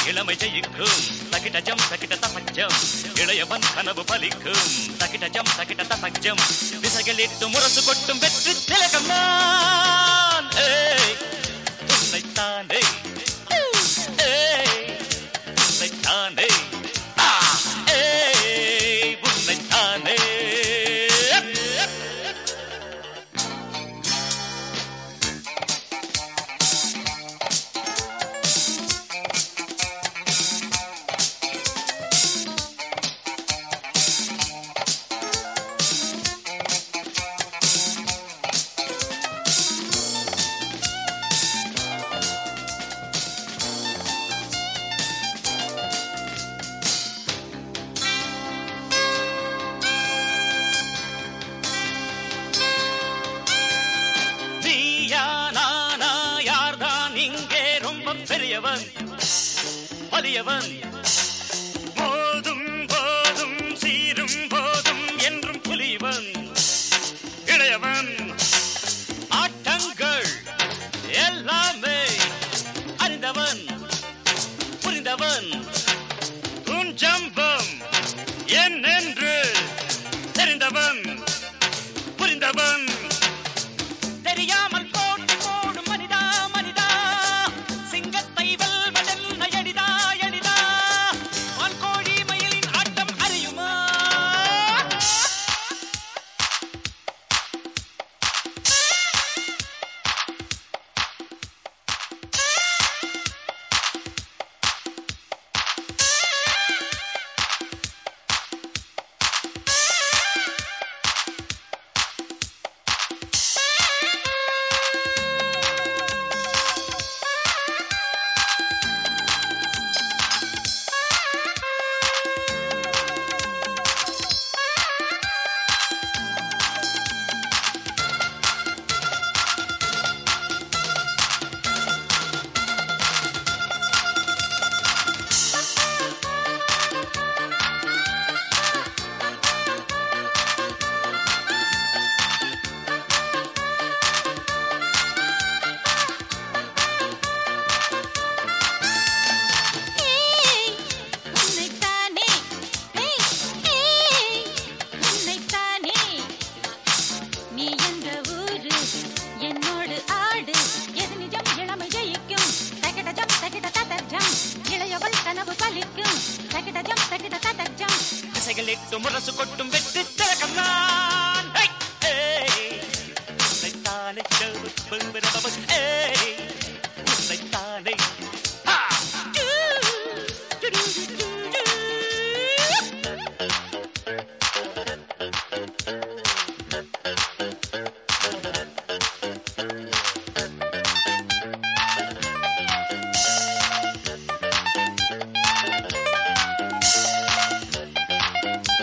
இளமை ஜெயிக்கும் தகிடஜம் தகிட தசஜம் இளையவன் கனவு பலிக்கும் தகிடஜம் தகிட தசஜம் திசைகளிட்டு முரசு கொட்டும் வெற்றி திலகம் நான் ஏய், உன்னைத்தானே ஏய், உன்னைத்தானே ஆ, ஏய், உன்னைத்தானே நீயா நானா யார்தான் இங்கே ரொம்ப பெரியவன் வலியவன் போதும் போதும் சீரும் போதும் என்றும் புலிவன் இளையவன் ஆட்டங்கள் எல்லாமே அறிந்தவன் புரிந்தவன் துஞ்சம்பம் என்னென்று தெரிந்தவன் புரிந்தவன் தெரியாமல் போட்டு போடும் மனிதா மனிதா சிங்கத்தை வெல்வதென்ன எளிதா எளிதா வான்கோழி மயிலின் ஆட்டம் அறியுமா ஏய் உன்னைத்தானே ஏய் ஏய் உன்னைத்தானே நீ எந்த ஊரு என்னோடு ஆடு எது நிஜம் இளமை ஜெயிக்கும் தகிடஜம் தகிட ததஜம் இளையவள் கனவு பலிக்கும் தகிடஜம் தகிட ததஜம் திசைகளிட்டு முரசு கொட்டும் வெற்றி திலகம் நான்